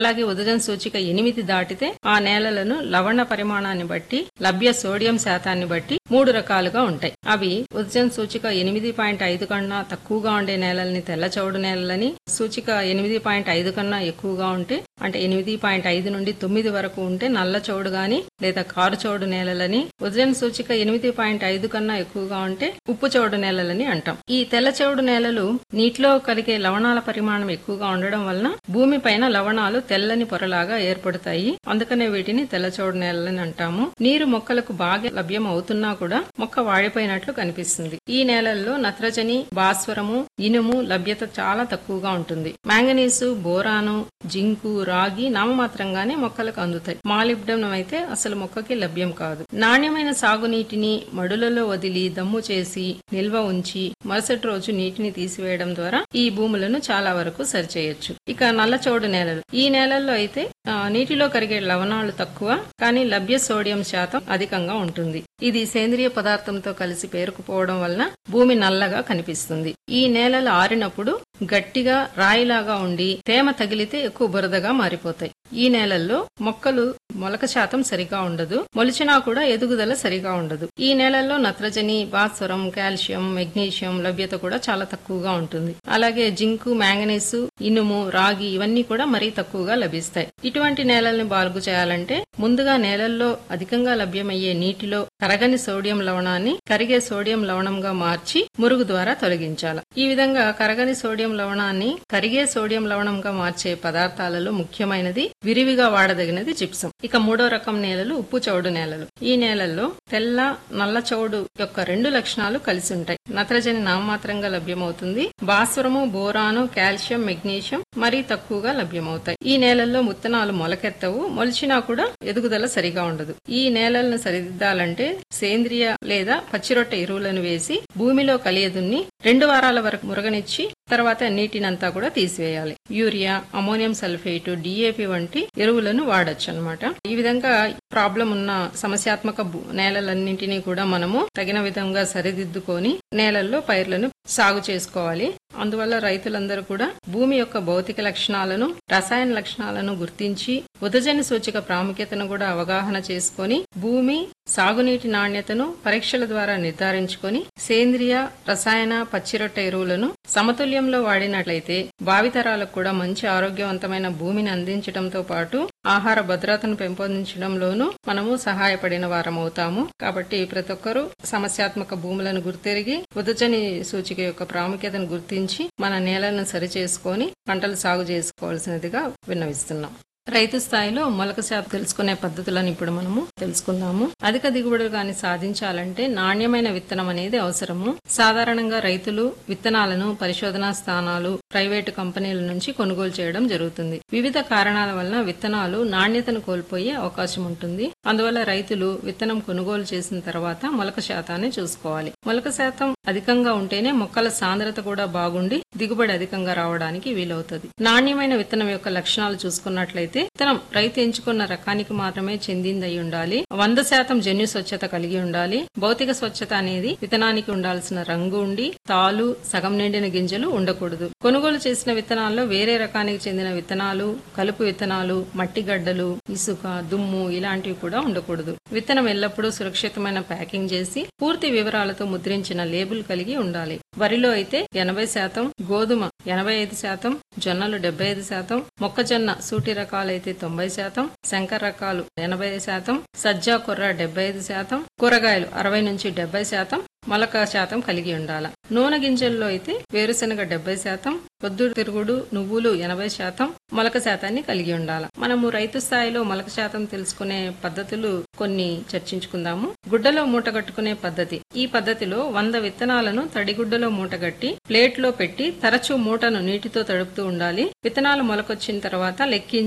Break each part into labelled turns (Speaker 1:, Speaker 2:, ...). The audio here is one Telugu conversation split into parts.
Speaker 1: అలాగే ఉదజన సూచిక ఎనిమిది దాటితే ఆ నేలలను లవణ పరిమాణాన్ని బట్టి లభ్య సోడియం శాతాన్ని బట్టి మూడు రకాలుగా ఉంటాయి అవి ఉదజన సూచిక ఎనిమిది పాయింట్ ఐదు కన్నా తక్కువగా ఉండే నేలల్ని తెల్ల చౌడు నేలలని సూచిక ఎనిమిది పాయింట్ ఐదు కన్నా ఎక్కువగా ఉంటే అంటే ఎనిమిది పాయింట్ ఐదు నుండి తొమ్మిది వరకు ఉంటే నల్ల చౌడు గాని లేదా కారు చౌడు నేలలని ఉదజన సూచిక ఎనిమిది పాయింట్ ఐదు కన్నా ఎక్కువగా ఉంటే ఉప్పు చౌడు నేలలని అంటాం ఈ తెల్ల చౌడు నేలలు నీటిలో కలిగే లవణాల పరిమాణం ఎక్కువగా ఉండడం వలన భూమి పైన లవణాలు తెల్లని పొరలాగా ఏర్పడతాయి అందుకనే వీటిని తెల్ల చౌడు నేలలని అంటాము నీరు మొక్కలకు బాగా లభ్యం అవుతున్నా కూడా మొక్క వాడిపోయినట్లు కనిపిస్తుంది ఈ నేలల్లో నత్రజని భాస్వరము ఇనుము లభ్యత చాలా తక్కువగా ఉంటుంది మ్యాంగనీసు బోరాను జింకు రాగి నామమాత్రంగానే మొక్కలకు అందుతాయి మాలిబ్డనం అయితే అసలు మొక్కకి లభ్యం కాదు నాణ్యమైన సాగునీటిని మడులలో వదిలి దమ్ము చేసి నిల్వ ఉంచి మరుసటి రోజు నీటిని తీసివేయడం ద్వారా ఈ భూములను చాలా వరకు సరిచేయొచ్చు ఇక నల్ల చౌడు నేలలు ఈ నేలల్లో అయితే ఆ, నీటిలో కరిగే లవణాలు తక్కువ కానీ లభ్య సోడియం శాతం అధికంగా ఉంటుంది ఇది సేంద్రియ పదార్థంతో కలిసి పేరుకుపోవడం వలన భూమి నల్లగా కనిపిస్తుంది ఈ నేలలు ఆరినప్పుడు గట్టిగా రాయిలాగా ఉండి తేమ తగిలితే ఎక్కువ బురదగా మారిపోతాయి ఈ నేలల్లో మొక్కలు మొలక శాతం సరిగా ఉండదు మొలిచినా కూడా ఎదుగుదల సరిగా ఉండదు ఈ నేలల్లో నత్రజని భాస్వరం కాల్షియం మెగ్నీషియం లభ్యత కూడా చాలా తక్కువగా ఉంటుంది అలాగే జింకు మ్యాంగనీసు ఇనుము రాగి ఇవన్నీ కూడా మరీ తక్కువగా లభిస్తాయి ఇటువంటి నేలల్ని బాగు చేయాలంటే ముందుగా నేలల్లో అధికంగా లభ్యమయ్యే నీటిలో కరగని సోడియం లవణాన్ని కరిగే సోడియం లవణంగా మార్చి మురుగు ద్వారా తొలగించాలి ఈ విధంగా కరగని సోడియం లవణాన్ని కరిగే సోడియం లవణంగా మార్చే పదార్థాలలో ముఖ్యమైనది విరివిగా వాడదగినది జిప్సం ఇక మూడో రకం నేలలు ఉప్పు చౌడు నేలలు ఈ నేలల్లో తెల్ల నల్ల చౌడు యొక్క రెండు లక్షణాలు కలిసి ఉంటాయి నత్రజని నామమాత్రంగా లభ్యమవుతుంది భాస్వరము బోరాను కాల్షియం మెగ్నీషియం మరీ తక్కువగా లభ్యమవుతాయి ఈ నేలల్లో విత్తనాలు మొలకెత్తవు మొలిచినా కూడా ఎదుగుదల సరిగా ఉండదు ఈ నేలలను సరిదిద్దాలంటే సేంద్రియ లేదా పచ్చిరొట్ట ఎరువులను వేసి భూమిలో కలియదున్ని రెండు వారాల వరకు మురగనిచ్చి తర్వాత నీటినంతా కూడా తీసివేయాలి యూరియా అమోనియం సల్ఫేట్ డిఏపి వంటి ఎరువులను వాడొచ్చు అన్నమాట ఈ విధంగా ప్రాబ్లం ఉన్న సమస్యాత్మక భూ- నేలలన్నింటినీ కూడా మనము తగిన విధంగా సరిదిద్దుకొని నేలల్లో పైర్లను సాగు చేసుకోవాలి అందువల్ల రైతులందరూ కూడా భూమి యొక్క భౌతిక లక్షణాలను రసాయన లక్షణాలను గుర్తించి ఉదజని సూచిక ప్రాముఖ్యతను కూడా అవగాహన చేసుకొని భూమి సాగునీటి నాణ్యతను పరీక్షల ద్వారా నిర్ధారించుకొని సేంద్రియ రసాయన పచ్చిరొట్ట ఎరువులను సమతుల్యంలో వాడినట్లయితే భావితరాలకు కూడా మంచి ఆరోగ్యవంతమైన భూమిని అందించడంతో పాటు ఆహార భద్రతను పెంపొందించడంలోనూ మనము సహాయపడిన వారం అవుతాము కాబట్టి ప్రతి ఒక్కరూ సమస్యాత్మక భూములను గుర్తెరిగి ఉదజని సూచిక యొక్క ప్రాముఖ్యతను గుర్తించి మన నేలను సరిచేసుకొని పంటలు సాగు చేసుకోవాల్సినదిగా విన్నవిస్తున్నాం రైతు స్థాయిలో మొలక శాతం తెలుసుకునే పద్ధతులను ఇప్పుడు మనము తెలుసుకుందాము అధిక దిగుబడులు గాని సాధించాలంటే నాణ్యమైన విత్తనం అనేది అవసరము సాధారణంగా రైతులు విత్తనాలను పరిశోధనా స్థానాలు ప్రైవేటు కంపెనీల నుంచి కొనుగోలు చేయడం జరుగుతుంది వివిధ కారణాల వలన విత్తనాలు నాణ్యతను కోల్పోయే అవకాశం ఉంటుంది అందువల్ల రైతులు విత్తనం కొనుగోలు చేసిన తర్వాత మొలక శాతాన్ని చూసుకోవాలి మొలక శాతం అధికంగా ఉంటేనే మొక్కల సాంద్రత కూడా బాగుండి దిగుబడి అధికంగా రావడానికి వీలవుతుంది నాణ్యమైన విత్తనం యొక్క లక్షణాలు చూసుకున్నట్లయితే విత్తనం రైతు ఎంచుకున్న రకానికి మాత్రమే చెందిందై ఉండాలి వంద శాతం జన్యు స్వచ్ఛత కలిగి ఉండాలి భౌతిక స్వచ్ఛత అనేది విత్తనానికి ఉండాల్సిన రంగు ఉండి తాలు సగం నిండిన గింజలు ఉండకూడదు కొనుగోలు చేసిన విత్తనాల్లో వేరే రకానికి చెందిన విత్తనాలు కలుపు విత్తనాలు మట్టి గడ్డలు ఇసుక దుమ్ము ఇలాంటివి కూడా ఉండకూడదు విత్తనం ఎల్లప్పుడూ సురక్షితమైన ప్యాకింగ్ చేసి పూర్తి వివరాలతో ముద్రించిన లేబుల్ కలిగి ఉండాలి వరిలో అయితే ఎనభై శాతం గోధుమ ఎనభై ఐదు శాతం జొన్నలు డెబ్బై ఐదు శాతం మొక్కజొన్న సూటి రకాలైతే తొంభై శాతం శంకర రకాలు ఎనభై శాతం సజ్జ కొర్ర డెబ్బై ఐదు శాతం కూరగాయలు అరవై నుంచి డెబ్బై శాతం మొలక శాతం కలిగి ఉండాల నూనె గింజల్లో అయితే వేరుశనగ డెబ్బై శాతం పొద్దుడు తిరుగుడు నువ్వులు ఎనభై శాతం మొలక శాతాన్ని కలిగి ఉండాల మనము రైతు స్థాయిలో మొలక శాతం తెలుసుకునే పద్ధతులు కొన్ని చర్చించుకుందాము గుడ్డలో మూటగట్టుకునే పద్ధతి ఈ పద్ధతిలో వంద విత్తనాలను తడిగుడ్డలో మూటగట్టి ప్లేట్ లో పెట్టి తరచూ మూటను నీటితో తడుపుతూ ఉండాలి విత్తనాలు మొలకొచ్చిన తర్వాత లెక్కించి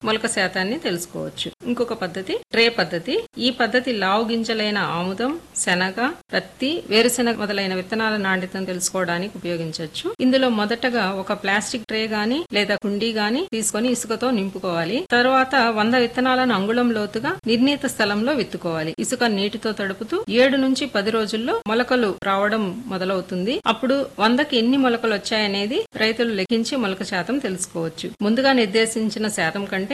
Speaker 1: మొలక శాతాన్ని తెలుసుకోవచ్చు ఇంకొక పద్ధతి ట్రే పద్ధతి ఈ పద్ధతి లావు గింజలైన ఆముదం శనగ పత్తి వేరుశెనగ మొదలైన విత్తనాల నాణ్యతను తెలుసుకోవడానికి ఉపయోగించవచ్చు ఇందులో మొదటగా ఒక ప్లాస్టిక్ ట్రే గాని లేదా కుండీ గాని తీసుకొని ఇసుకతో నింపుకోవాలి తర్వాత వంద విత్తనాలను అంగుళం లోతుగా నిర్ణీత స్థలంలో విత్తుకోవాలి ఇసుక నీటితో తడుపుతూ ఏడు నుంచి పది రోజుల్లో మొలకలు రావడం మొదలవుతుంది అప్పుడు వందకి ఎన్ని మొలకలు వచ్చాయనేది రైతులు లెక్కించి మొలక శాతం తెలుసుకోవచ్చు ముందుగా నిర్దేశించిన శాతం కంటే